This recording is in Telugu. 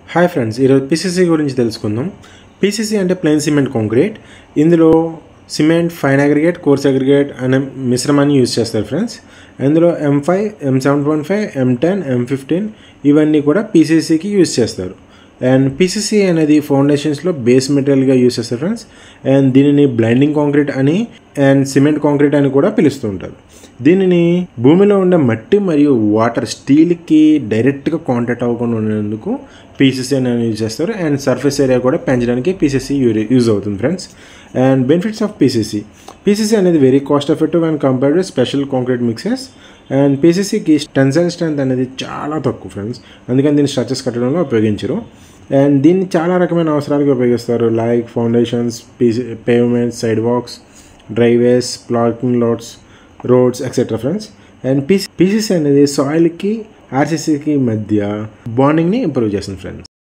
హాయ్ ఫ్రెండ్స్ ఈరోజు పీసీసీ గురించి తెలుసుకుందాం పీసీసీ అంటే ప్లెయిన్ సిమెంట్ కాంక్రీట్ ఇందులో cement fine aggregate coarse aggregate అనే మిశ్రమాన్ని యూజ్ చేస్తారు ఫ్రెండ్స్ ఇందులో M five M seven point five M ten M fifteen ఇవన్నీ కూడా పీసీసీకి యూజ్ చేస్తారు అండ్ పీసీసీ అనేది ఫౌండేషన్స్లో బేస్ మెటీరియల్గా యూజ్ చేస్తారు ఫ్రెండ్స్ అండ్ దీనిని బ్లైండింగ్ కాంక్రీట్ అని అండ్ సిమెంట్ కాంక్రీట్ అని కూడా పిలుస్తూ ఉంటారు దీనిని భూమిలో ఉండే మట్టి మరియు వాటర్ స్టీల్కి డైరెక్ట్గా కాంటాక్ట్ అవ్వకుండా ఉండేందుకు పీసీసీ అనేది యూజ్ చేస్తారు అండ్ సర్ఫేస్ ఏరియా కూడా పెంచడానికి పీసీసీ యూజ్ అవుతుంది friends and benefits of PCC PCC అనేది very cost effective and compared with special concrete mixes and పీసీసీకి టెన్సైల్ స్ట్రెంత్ అనేది చాలా తక్కువ ఫ్రెండ్స్ అందుకని దీన్ని స్ట్రక్చర్స్ కట్టడంలో ఉపయోగించరు అండ్ దీన్ని చాలా రకమైన అవసరాలకు ఉపయోగిస్తారు like foundations PC pavements sidewalks driveways parking lots roads etcetera friends and PC PCC అనేది సాయిల్కి ఆర్సీసీకి మధ్య బాండింగ్ని ఇంప్రూవ్ చేస్తుంది ఫ్రెండ్స్